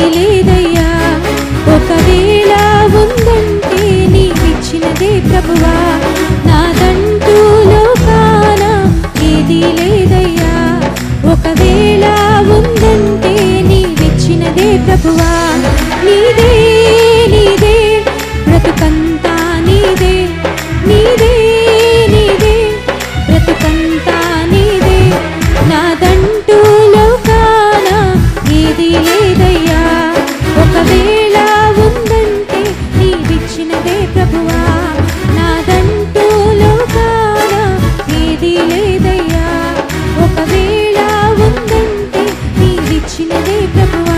లేదయ్యా ఒకవేళ ఉందంటే నీవిచ్చినదే ప్రభువా నాదంటూ లోకాన ఏది లేదయ్యా ఒకవేళ ఉందంటే నీవిచ్చినదే ప్రభువా నీదే నీదే బ్రతుకంతా నీదే నీదే నీదే బ్రతుకంతా నీదే నాదంటూ లోకాన ఏది లేదయ్యా ఒకవేళ ఉందంటే నీవిచ్చినదే ప్రభువా నాదంటూ లోకాన ఏది లేదయ్యా ఒకవేళ ఉందంటే నీవిచ్చినదే ప్రభువా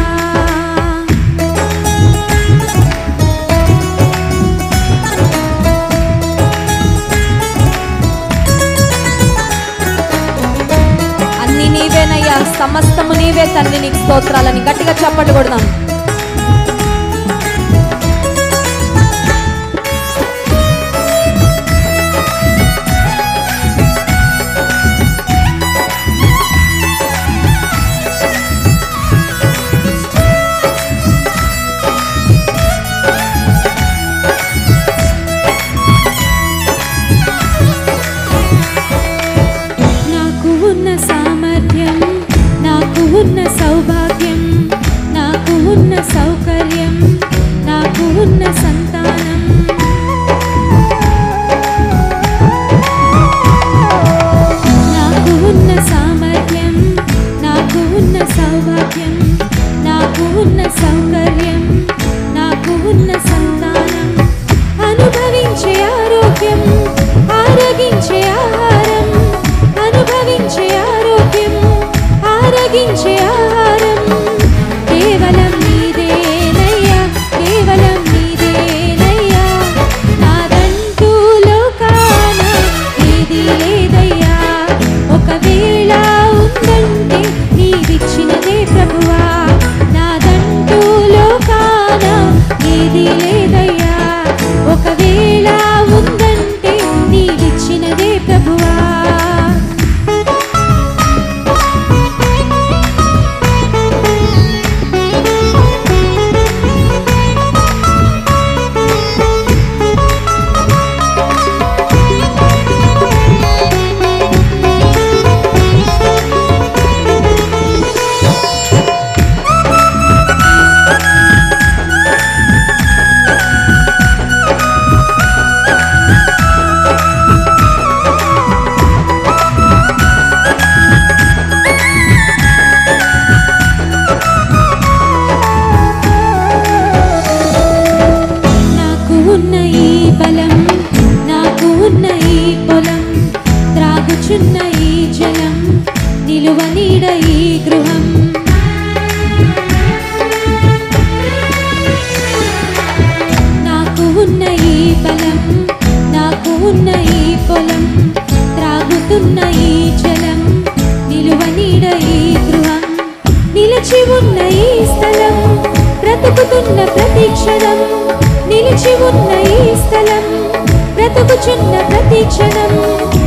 అన్ని నీవేనయ్యా సమస్తము నీవే తండ్రి నీకు స్తోత్రాలని గట్టిగా చప్పట్లు కొడదాం నాకు ఉన్న సామర్థ్యం నాకు ఉన్న సౌభాగ్యం నాకు ఉన్న సౌకర్యం నాకు ఉన్న సంతానం నాకు ఉన్న సామర్థ్యం నాకు ఉన్న సౌభాగ్యం నాకు ఉన్న సౌకర్యం నాకు ఉన్న సంతానం అనుభవించే ఆరోగ్యం ఆరగించే ఆహారం అనుభవించే ఆరోగ్యం ఆరగించే ఆహారం కేవలం నీదేనయ్యా కేవలం నీదేనయ్యా నాదంటూ లోకాన ఏది లేదయ్యా ఒకవేళ ఉందంటే నీవిచ్చినదే ప్రభువా నాదంటూ లోకాన ఏది లేదయ్యా ఒకవేళ ఉందంటే నీవిచ్చినదే ప్రభువా నాకు ఉన్న ఈ బలం నాకు ఉన్న ఈ పొలం త్రాగుచున్న ఈ జలం నిలువ నీడ ఈ గృహం నాకు ఉన్న ఈ బలం నాకు ఉన్న ఈ పొలం త్రాగుతున్న ఈ జలం నిలువ నీడ ఈ గృహం నిలిచి ఉన్న ఈ స్థలం బ్రతుకుతున్న ప్రతి క్షణం నిలిచి ఉన్న ఈ స్థలం బ్రతుకుచున్న ప్రతి క్షణం